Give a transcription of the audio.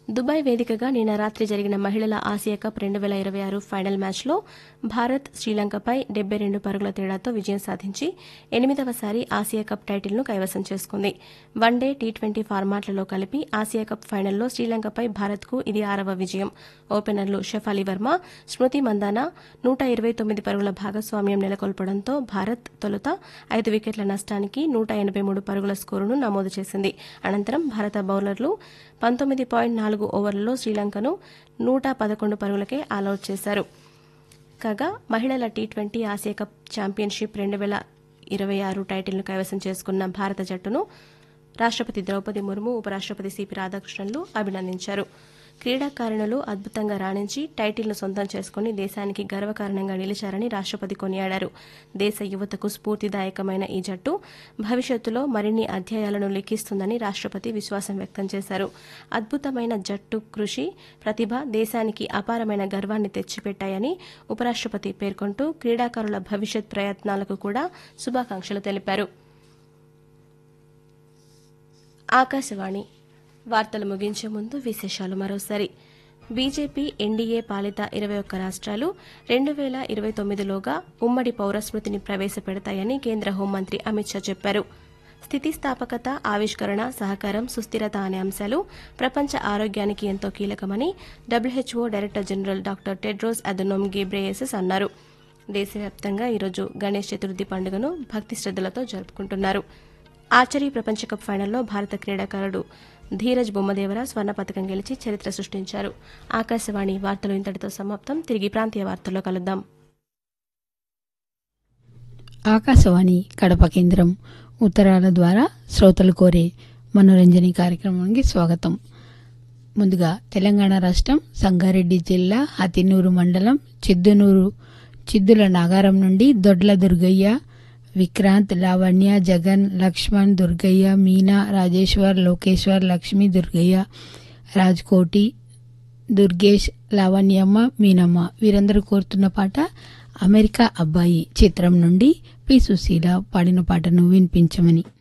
Dubai వేదికగా నిన్న రాత్రి జరిగిన మహిళల ఆసియా కప్ రెండు వేల ఇరవై ఆరు ఫైనల్ మ్యాచ్లో భారత్ శ్రీలంకపై డెబ్బై రెండు పరుగుల తేడాతో విజయం సాధించి ఎనిమిదవసారి ఆసియా కప్ టైటిల్ను కైవసం చేసుకుంది వన్డే టీ ట్వంటీ ఫార్మాట్లలో కలిపి ఆసియా కప్ ఫైనల్లో శ్రీలంకపై భారత్కు ఇది ఆరవ విజయం ఓపెనర్లు షెఫాలి వర్మ స్మృతి మందాన నూట ఇరవై తొమ్మిది పరుగుల భాగస్వామ్యం నెలకొల్పడంతో భారత్ తొలుత ఐదు వికెట్ల నష్టానికి నూట ఎనబై మూడు పరుగుల స్కోరును నమోదు చేసింది అనంతరం భారత బౌలర్లు పంతొమ్మిది పాయింట్ నాలుగు ఓవర్లలో శ్రీలంకను నూట పదకొండు పరుగులకే ఆలౌట్ చేశారు కాగా మహిళల T twenty Asia cup championship రెండు వేల ఇరవై ఆరు టైటిల్ను కైవసం చేసుకున్న భారత జట్టును రాష్టపతి ద్రౌపది ముర్ము ఉపరాష్టపతి సిపి రాధాకృష్ణన్లు అభినందించారు క్రీడాకారిణులు అద్భుతంగా రాణించి టైటిల్ను సొంతం చేసుకుని దేశానికి గర్వకారణంగా నిలిచారని రాష్టపతి కొనియాడారు దేశ యువతకు స్ఫూర్తిదాయకమైన ఈ జట్టు భవిష్యత్తులో మరిన్ని అధ్యాయాలను లిఖిస్తుందని రాష్టపతి విశ్వాసం వ్యక్తం చేశారు అద్భుతమైన జట్టు కృషి ప్రతిభ దేశానికి అపారమైన గర్వాన్ని తెచ్చిపెట్టాయని ఉపరాష్టపతి పేర్కొంటూ క్రీడాకారుల భవిష్యత్ ప్రయత్నాలకు కూడా శుభాకాంక్షలు తెలిపారు ఆకాశవాణి వార్తలు ముగించే ముందు విశేషాలు మరోసారి బీజేపీ ఎన్డీఏ పాలిత ఇరవై ఒక్క రాష్ట్రాలు రెండు వేల ఇరవై తొమ్మిదిలోగా ఉమ్మడి పౌరస్మృతిని ప్రవేశపెడతాయని కేంద్ర హోంమంత్రి అమిత్ షా చెప్పారు స్థితిస్థాపకత ఆవిష్కరణ సహకారం సుస్థిరత అనే అంశాలు ప్రపంచ ఆరోగ్యానికి ఎంతో కీలకమని WHO director general doctor Tedros Adhanom Ghebreyesus అన్నారు దేశవ్యాప్తంగా ఈరోజు గణేష్ చతుర్థి పండుగను భక్తి శ్రద్దలతో జరుపుకుంటున్నారు ఆర్చరీ ప్రపంచ కప్ ఫైనల్లో భారత క్రీడాకారుడు ధీరజ్ బొమ్మదేవర స్వర్ణ పథకం గెలిచి చరిత్ర సృష్టించారు ఆకాశవాణి వార్తలు ఇంతటితో సమాప్తం తిరిగి ప్రాంతీయ వార్తల్లో కలుద్దాం ఆకాశవాణి కడప కేంద్రం ఉత్తరాల ద్వారా శ్రోతలు కోరే మనోరంజని కార్యక్రమానికి స్వాగతం ముందుగా తెలంగాణ రాష్ట్రం సంగారెడ్డి జిల్లా హతినూరు మండలం చిద్దునూరు చిద్దుల నాగారం నుండి దొడ్ల దుర్గయ్య విక్రాంత్ లావణ్య జగన్ లక్ష్మణ్ దుర్గయ్య మీనా రాజేశ్వర్ లోకేశ్వర్ లక్ష్మి దుర్గయ్య రాజ్కోటి దుర్గేష్ లావణ్యమ్మ మీనమ్మ వీరందరూ కోరుతున్న పాట అమెరికా అబ్బాయి చిత్రం నుండి పి సుశీల పాడిన పాటను వినిపించమని